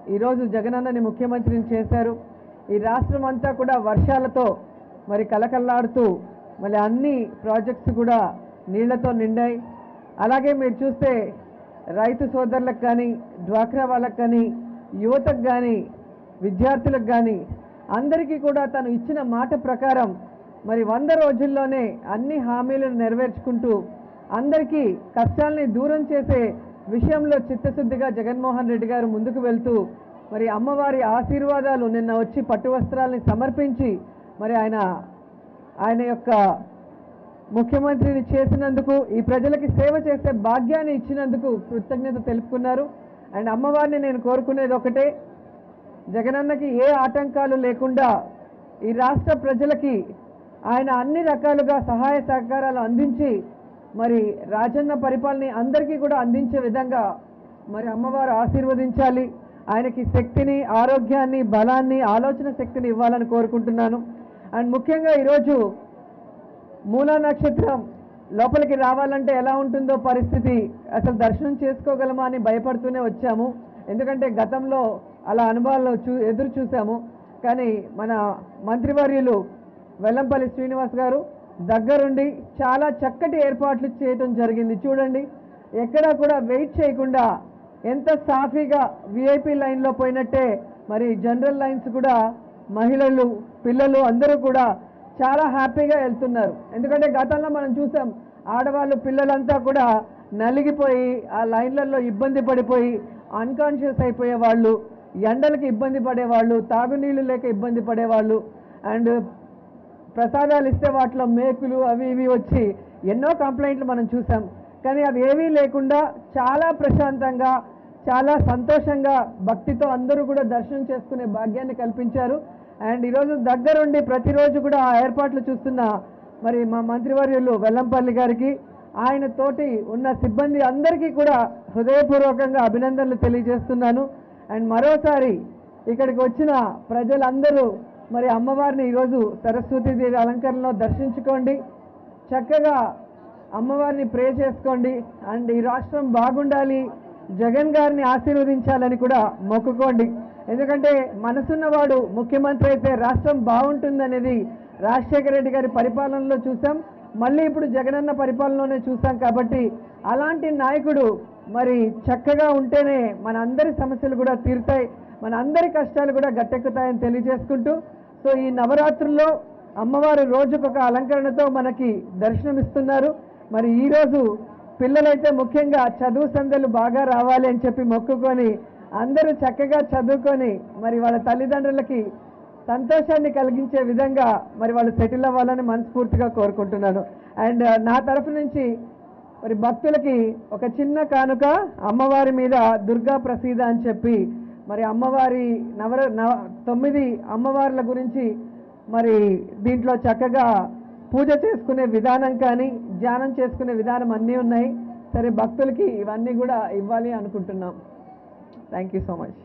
ఈరోజు జగనన్నని ముఖ్యమంత్రిని చేశారు ఈ రాష్ట్రం అంతా కూడా వర్షాలతో మరి కలకల్లాడుతూ మళ్ళీ అన్ని ప్రాజెక్ట్స్ కూడా నీళ్లతో నిండాయి అలాగే మీరు చూస్తే రైతు సోదరులకు కానీ డ్వాక్రా వాళ్ళకు కానీ యువతకు కానీ విద్యార్థులకు కానీ అందరికీ కూడా తను ఇచ్చిన మాట ప్రకారం మరి వంద రోజుల్లోనే అన్ని హామీలను నెరవేర్చుకుంటూ అందరికీ కష్టాల్ని దూరం చేసే విషయంలో చిత్తశుద్ధిగా జగన్మోహన్ రెడ్డి గారు ముందుకు వెళ్తూ మరి అమ్మవారి ఆశీర్వాదాలు నిన్న వచ్చి పట్టు వస్త్రాలని సమర్పించి మరి ఆయన ఆయన యొక్క ముఖ్యమంత్రిని చేసినందుకు ఈ ప్రజలకి సేవ చేసే భాగ్యాన్ని ఇచ్చినందుకు కృతజ్ఞత తెలుపుకున్నారు అండ్ అమ్మవారిని నేను కోరుకునేది ఒకటే జగనన్నకి ఏ ఆటంకాలు లేకుండా ఈ రాష్ట్ర ప్రజలకి ఆయన అన్ని రకాలుగా సహాయ సహకారాలు అందించి మరి రాజన్న పరిపాలన అందరికీ కూడా అందించే విధంగా మరి అమ్మవారు ఆశీర్వదించాలి ఆయనకి శక్తిని ఆరోగ్యాన్ని బలాన్ని ఆలోచన శక్తిని ఇవ్వాలని కోరుకుంటున్నాను అండ్ ముఖ్యంగా ఈరోజు మూలా నక్షత్రం లోపలికి రావాలంటే ఎలా ఉంటుందో పరిస్థితి అసలు దర్శనం చేసుకోగలమా అని భయపడుతూనే వచ్చాము ఎందుకంటే గతంలో అలా అనుభవాలు చూ ఎదురు చూసాము కానీ మన మంత్రివర్యులు వెల్లంపల్లి శ్రీనివాస్ గారు దగ్గరుండి చాలా చక్కటి ఏర్పాట్లు చేయటం జరిగింది చూడండి ఎక్కడా కూడా వెయిట్ చేయకుండా ఎంత సాఫీగా విఐపి లైన్లో పోయినట్టే మరి జనరల్ లైన్స్ కూడా మహిళలు పిల్లలు అందరూ కూడా చాలా హ్యాపీగా వెళ్తున్నారు ఎందుకంటే గతంలో మనం చూసాం ఆడవాళ్ళు పిల్లలంతా కూడా నలిగిపోయి ఆ లైన్లలో ఇబ్బంది పడిపోయి అన్కాన్షియస్ అయిపోయే వాళ్ళు ఎండలకి ఇబ్బంది పడేవాళ్ళు తాగునీళ్ళు లేక ఇబ్బంది పడేవాళ్ళు అండ్ ప్రసాదాలు ఇస్తే వాటిలో మేకులు అవి ఇవి వచ్చి ఎన్నో కంప్లైంట్లు మనం చూసాం కానీ అవి ఏవీ లేకుండా చాలా ప్రశాంతంగా చాలా సంతోషంగా భక్తితో అందరూ కూడా దర్శనం చేసుకునే భాగ్యాన్ని కల్పించారు అండ్ ఈరోజు దగ్గరుండి ప్రతిరోజు కూడా ఆ ఏర్పాట్లు చూస్తున్న మరి మా మంత్రివర్యులు వెల్లంపల్లి గారికి ఆయన తోటి ఉన్న సిబ్బంది అందరికీ కూడా హృదయపూర్వకంగా అభినందనలు తెలియజేస్తున్నాను అండ్ మరోసారి ఇక్కడికి వచ్చిన ప్రజలందరూ మరి అమ్మవారిని ఈరోజు సరస్వతీదేవి అలంకరణలో దర్శించుకోండి చక్కగా అమ్మవారిని ప్రే చేసుకోండి అండ్ ఈ రాష్ట్రం బాగుండాలి జగన్ గారిని ఆశీర్వదించాలని కూడా మొక్కుకోండి ఎందుకంటే మనసున్నవాడు ముఖ్యమంత్రి అయితే రాష్ట్రం బాగుంటుందనేది రాజశేఖర రెడ్డి గారి పరిపాలనలో చూసాం మళ్ళీ ఇప్పుడు జగనన్న పరిపాలనలోనే చూసాం కాబట్టి అలాంటి నాయకుడు మరి చక్కగా ఉంటేనే మన అందరి సమస్యలు కూడా తీరుతాయి మన అందరి కష్టాలు కూడా గట్టెక్కుతాయని తెలియజేసుకుంటూ సో ఈ నవరాత్రుల్లో అమ్మవారు రోజుకొక అలంకరణతో మనకి దర్శనమిస్తున్నారు మరి ఈరోజు పిల్లలైతే ముఖ్యంగా చదువు సందలు బాగా రావాలి అని చెప్పి మొక్కుకొని అందరూ చక్కగా చదువుకొని మరి వాళ్ళ తల్లిదండ్రులకి సంతోషాన్ని కలిగించే విధంగా మరి వాళ్ళు సెటిల్ అవ్వాలని మనస్ఫూర్తిగా కోరుకుంటున్నాను అండ్ నా తరఫు నుంచి మరి భక్తులకి ఒక చిన్న కానుక అమ్మవారి మీద దుర్గా ప్రసీద అని చెప్పి మరి అమ్మవారి నవర నవ తొమ్మిది అమ్మవార్ల గురించి మరి దీంట్లో చక్కగా పూజ చేసుకునే విధానం కానీ ధ్యానం చేసుకునే విధానం అన్నీ ఉన్నాయి సరే భక్తులకి ఇవన్నీ కూడా ఇవ్వాలి అనుకుంటున్నాం థ్యాంక్ యూ సో మచ్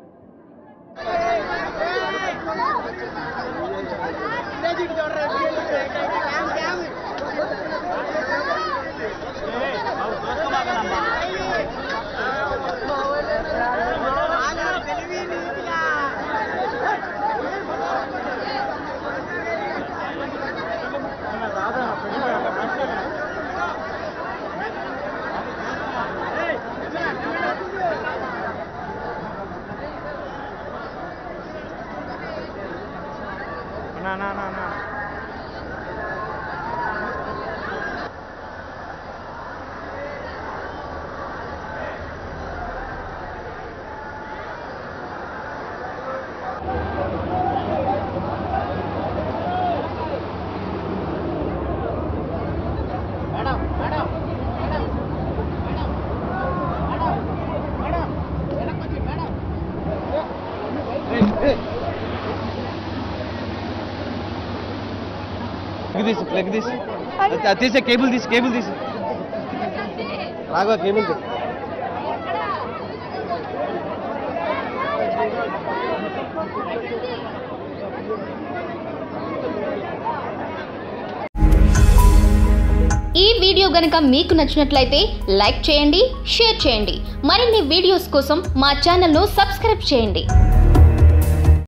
నా నా నా నా ప్లగ్ తీసి ప్లగ్ తీసి అది తీసే కేబుల్ తీసి కేబుల్ తీసి రాఘవ కేబుల్ తీసి ఈ వీడియో గనుక మీకు నచ్చినట్లయితే లైక్ చేయండి షేర్ చేయండి మరిన్ని వీడియోస్ కోసం మా ఛానల్ను సబ్స్క్రైబ్ చేయండి